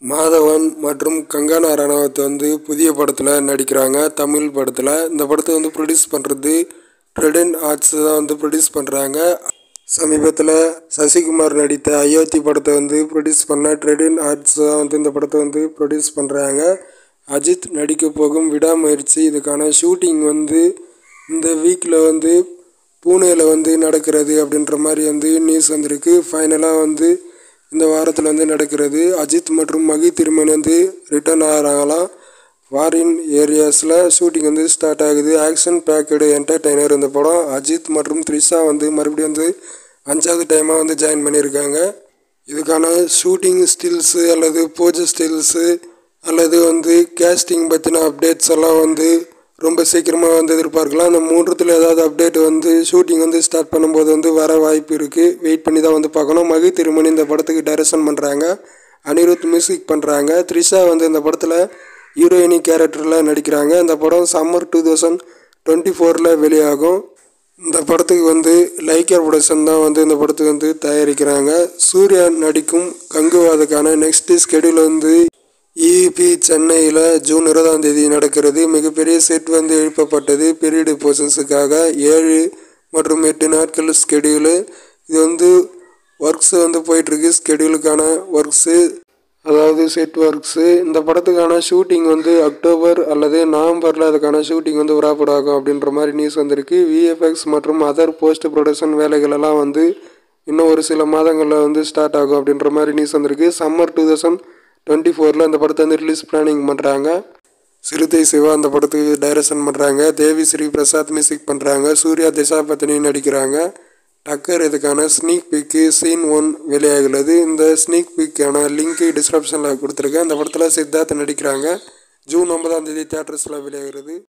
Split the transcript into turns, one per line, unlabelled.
மாதவன் மற்றும் கங்கனா ரணாவத் வந்து புதிய படத்தில் நடிக்கிறாங்க தமிழ் படத்தில் இந்த படத்தை வந்து ப்ரொடியூஸ் பண்ணுறது ட்ரெடன் ஆர்ட்ஸ் தான் வந்து ப்ரொடியூஸ் பண்ணுறாங்க சமீபத்தில் சசிகுமார் நடித்த அயோத்தி படத்தை வந்து ப்ரொடியூஸ் பண்ண ட்ரெடன் ஆர்ட்ஸ் தான் வந்து இந்த படத்தை வந்து ப்ரொடியூஸ் பண்ணுறாங்க அஜித் நடிக்க போகும் விடாமுயற்சி இதுக்கான ஷூட்டிங் வந்து இந்த வீக்கில் வந்து பூனேயில் வந்து நடக்கிறது அப்படின்ற மாதிரி வந்து நியூஸ் வந்திருக்கு ஃபைனலாக வந்து இந்த வாரத்தில் வந்து நடக்கிறது அஜித் மற்றும் மகி திருமணி வந்து ரிட்டர்ன் ஆகிறாங்களாம் ஃபாரின் ஏரியாஸில் ஷூட்டிங் வந்து ஸ்டார்ட் ஆகுது ஆக்ஷன் பேக்கடு என்டர்டைனர் இந்த படம் அஜித் மற்றும் த்ரிஷா வந்து மறுபடியும் வந்து அஞ்சாவது டைமாக வந்து ஜாயின் பண்ணியிருக்காங்க இதுக்கான ஷூட்டிங் ஸ்டில்ஸு அல்லது பூஜை ஸ்டில்ஸு அல்லது வந்து கேஸ்டிங் பற்றின அப்டேட்ஸ் எல்லாம் வந்து ரொம்ப சீக்கிரமாக வந்து எதிர்பார்க்கலாம் அந்த மூன்றுத்தில் ஏதாவது அப்டேட் வந்து ஷூட்டிங் வந்து ஸ்டார்ட் பண்ணும்போது வந்து வர வாய்ப்பு இருக்குது வெயிட் பண்ணி தான் வந்து பார்க்கணும் மகி திருமணி இந்த படத்துக்கு டைரக்ஷன் பண்ணுறாங்க அனிருத் மியூசிக் பண்ணுறாங்க த்ரிஷா வந்து இந்த படத்தில் ஹீரோயினி கேரக்டரில் நடிக்கிறாங்க இந்த படம் சம்மர் டூ தௌசண்ட் டுவெண்ட்டி ஃபோரில் வெளியாகும் இந்த படத்துக்கு வந்து லைக்கர் ப்ரொடக்ஷன் தான் வந்து இந்த படத்துக்கு வந்து தயாரிக்கிறாங்க சூர்யா நடிக்கும் கங்குவாதுக்கான நெக்ஸ்ட் ஸ்கெடியூல் வந்து இபி சென்னையில் ஜூன் இருபதாம் தேதி நடக்கிறது மிகப்பெரிய செட் வந்து எழுப்பப்பட்டது பீரியடு போர்ஷன்ஸுக்காக ஏழு மற்றும் எட்டு நாட்கள் ஸ்கெடியூலு இது வந்து ஒர்க்ஸ் வந்து போயிட்டுருக்கு ஸ்கெடியூலுக்கான ஒர்க்ஸு அதாவது செட் ஒர்க்ஸு இந்த படத்துக்கான ஷூட்டிங் வந்து அக்டோபர் அல்லது நவம்பரில் அதுக்கான ஷூட்டிங் வந்து wrap-up ஆகும் அப்படின்ற மாதிரி நியூஸ் வந்திருக்கு விஎஃப்எக்ஸ் மற்றும் அதர் போஸ்ட் ப்ரொடக்ஷன் வேலைகள் எல்லாம் வந்து இன்னும் ஒரு சில மாதங்களில் வந்து ஸ்டார்ட் ஆகும் அப்படின்ற மாதிரி நியூஸ் வந்திருக்கு சம்மர் டூ தௌசண்ட் டுவெண்ட்டி ஃபோரில் இந்த படத்தை வந்து ரிலீஸ் பிளானிங் பண்ணுறாங்க சிறுத்தை சிவா அந்த படத்துக்கு டைரக்ஷன் பண்ணுறாங்க தேவி ஸ்ரீ பிரசாத் மியூசிக் பண்ணுறாங்க சூர்யா திசா பத்தினி நடிக்கிறாங்க டக்கர் இதுக்கான ஸ்னீக் பிக்கு சீன் ஒன் வெளியாகிறது இந்த ஸ்னீக் பிக்கான லிங்க் டிஸ்கிரிப்ஷனில் கொடுத்துருக்கேன் இந்த படத்தில் சித்தார்த் நடிக்கிறாங்க ஜூன் ஒன்பதாம் தேதி தேட்டர்ஸில் வெளியாகிறது